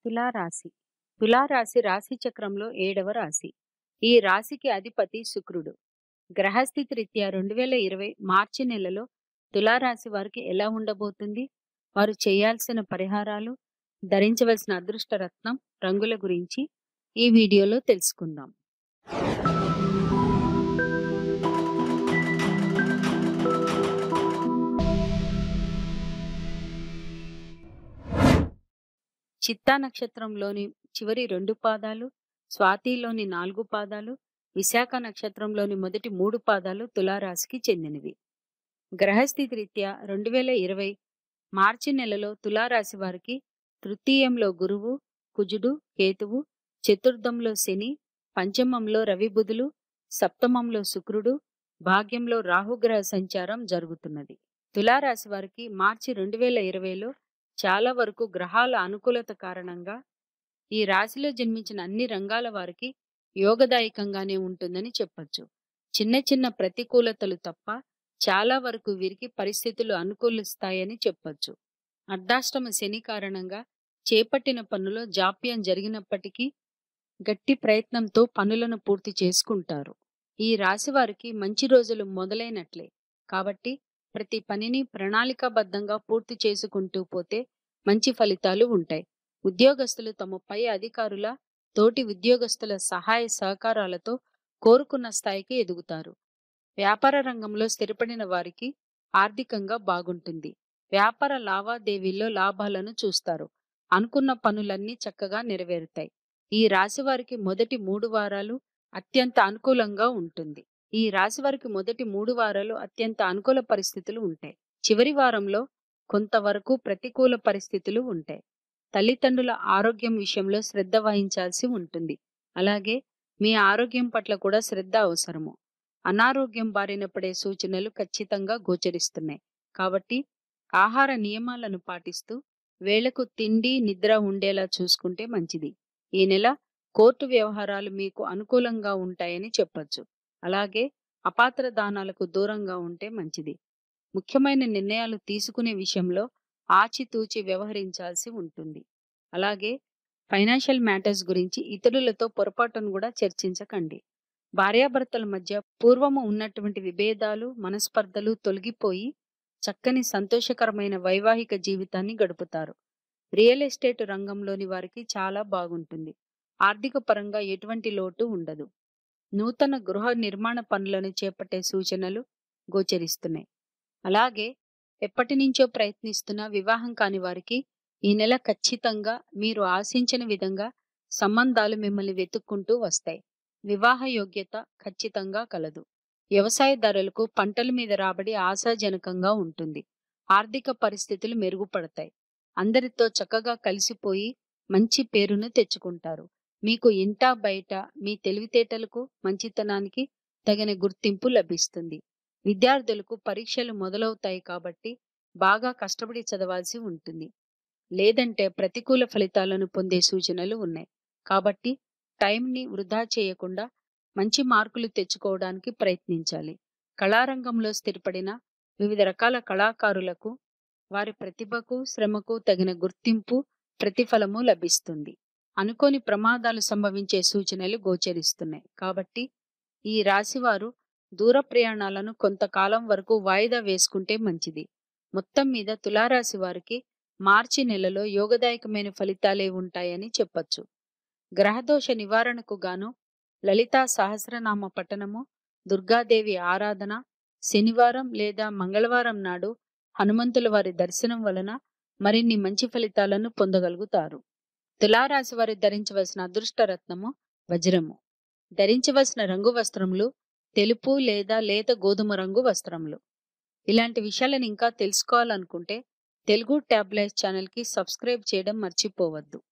తులారాశి తులారాశి రాశి చక్రంలో ఏడవ రాశి ఈ రాశికి అధిపతి శుక్రుడు గ్రహస్థితి రీత్యా రెండు వేల ఇరవై మార్చి నెలలో తులారాశి వారికి ఎలా ఉండబోతుంది వారు చేయాల్సిన పరిహారాలు ధరించవలసిన అదృష్ట రత్నం రంగుల గురించి ఈ వీడియోలో తెలుసుకుందాం చిత్తా నక్షత్రంలోని చివరి రెండు పాదాలు స్వాతిలోని నాలుగు పాదాలు విశాఖ నక్షత్రంలోని మొదటి మూడు పాదాలు తులారాశికి చెందినవి గ్రహస్థితి రీత్యా రెండు వేల ఇరవై మార్చి నెలలో తులారాశి వారికి తృతీయంలో గురువు కుజుడు కేతువు చతుర్థంలో శని పంచమంలో రవి బుధులు సప్తమంలో శుక్రుడు భాగ్యంలో రాహుగ్రహ సంచారం జరుగుతున్నది తులారాశి వారికి మార్చి రెండు వేల ఇరవైలో చాలా వరకు గ్రహాల అనుకూలత కారణంగా ఈ రాశిలో జన్మించిన అన్ని రంగాల వారికి యోగదాయకంగానే ఉంటుందని చెప్పొచ్చు చిన్న చిన్న ప్రతికూలతలు తప్ప చాలా వరకు వీరికి పరిస్థితులు అనుకూలిస్తాయని చెప్పొచ్చు అర్ధాష్టమ శని కారణంగా చేపట్టిన పనులో జాప్యం జరిగినప్పటికీ గట్టి ప్రయత్నంతో పనులను పూర్తి చేసుకుంటారు ఈ రాశి వారికి మంచి రోజులు మొదలైనట్లే కాబట్టి ప్రతి పనిని ప్రణాళికాబద్ధంగా పూర్తి చేసుకుంటూ పోతే మంచి ఫలితాలు ఉంటాయి ఉద్యోగస్తులు తమ పై అధికారుల తోటి ఉద్యోగస్తుల సహాయ సహకారాలతో కోరుకున్న స్థాయికి ఎదుగుతారు వ్యాపార రంగంలో స్థిరపడిన వారికి ఆర్థికంగా బాగుంటుంది వ్యాపార లావాదేవీల్లో లాభాలను చూస్తారు అనుకున్న పనులన్నీ చక్కగా నెరవేరుతాయి ఈ రాశి వారికి మొదటి మూడు వారాలు అత్యంత అనుకూలంగా ఉంటుంది ఈ రాశి వారికి మొదటి మూడు వారాలు అత్యంత అనుకూల పరిస్థితులు ఉంటాయి చివరి వారంలో కొంతవరకు ప్రతికూల పరిస్థితులు ఉంటాయి తల్లిదండ్రుల ఆరోగ్యం విషయంలో శ్రద్ధ వహించాల్సి ఉంటుంది అలాగే మీ ఆరోగ్యం పట్ల కూడా శ్రద్ధ అవసరము అనారోగ్యం బారిన పడే సూచనలు ఖచ్చితంగా గోచరిస్తున్నాయి కాబట్టి ఆహార నియమాలను పాటిస్తూ వేళకు తిండి నిద్ర ఉండేలా చూసుకుంటే మంచిది ఈ నెల కోర్టు వ్యవహారాలు మీకు అనుకూలంగా ఉంటాయని చెప్పొచ్చు అలాగే అపాత్ర దానాలకు దూరంగా ఉంటే మంచిది ముఖ్యమైన నిర్ణయాలు తీసుకునే విషయంలో ఆచితూచి వ్యవహరించాల్సి ఉంటుంది అలాగే ఫైనాన్షియల్ మ్యాటర్స్ గురించి ఇతరులతో పొరపాటును కూడా చర్చించకండి భార్యాభర్తల మధ్య పూర్వము ఉన్నటువంటి విభేదాలు మనస్పర్ధలు తొలగిపోయి చక్కని సంతోషకరమైన వైవాహిక జీవితాన్ని గడుపుతారు రియల్ ఎస్టేట్ రంగంలోని వారికి చాలా బాగుంటుంది ఆర్థిక పరంగా ఎటువంటి లోటు ఉండదు నూతన గృహ నిర్మాణ పనులను చేపట్టే సూచనలు గోచరిస్తున్నాయి అలాగే ఎప్పటి నుంచో ప్రయత్నిస్తున్న వివాహం కాని వారికి ఈ నెల ఖచ్చితంగా మీరు ఆశించిన విధంగా సంబంధాలు మిమ్మల్ని వెతుక్కుంటూ వస్తాయి వివాహ యోగ్యత ఖచ్చితంగా కలదు వ్యవసాయదారులకు పంటల మీద రాబడి ఆశాజనకంగా ఉంటుంది ఆర్థిక పరిస్థితులు మెరుగుపడతాయి అందరితో చక్కగా కలిసిపోయి మంచి పేరును తెచ్చుకుంటారు మీకు ఇంటా బయట మీ తెలివితేటలకు మంచితనానికి తగిన గుర్తింపు లభిస్తుంది విద్యార్థులకు పరీక్షలు మొదలవుతాయి కాబట్టి బాగా కష్టపడి చదవాల్సి ఉంటుంది లేదంటే ప్రతికూల ఫలితాలను పొందే సూచనలు ఉన్నాయి కాబట్టి టైంని వృధా చేయకుండా మంచి మార్కులు తెచ్చుకోవడానికి ప్రయత్నించాలి కళారంగంలో స్థిరపడిన వివిధ రకాల కళాకారులకు వారి ప్రతిభకు శ్రమకు తగిన గుర్తింపు ప్రతిఫలము లభిస్తుంది అనుకోని ప్రమాదాలు సంభవించే సూచనలు గోచరిస్తున్నాయి కాబట్టి ఈ రాశివారు దూర ప్రయాణాలను కొంతకాలం వరకు వాయిదా వేసుకుంటే మంచిది మొత్తం మీద తులారాశి వారికి మార్చి నెలలో యోగదాయకమైన ఫలితాలే ఉంటాయని చెప్పొచ్చు గ్రహదోష నివారణకు గాను లలితా సహస్రనామ పఠనము దుర్గాదేవి ఆరాధన శనివారం లేదా మంగళవారం నాడు హనుమంతుల వారి దర్శనం వలన మరిన్ని మంచి ఫలితాలను పొందగలుగుతారు తులారాశి వారి ధరించవలసిన అదృష్ట రత్నము వజ్రము ధరించవలసిన రంగు వస్త్రములు తెలుపు లేదా లేత గోధుమ రంగు వస్త్రములు ఇలాంటి విషయాలను ఇంకా తెలుసుకోవాలనుకుంటే తెలుగు ట్యాబ్లెట్ ఛానల్కి సబ్స్క్రైబ్ చేయడం మర్చిపోవద్దు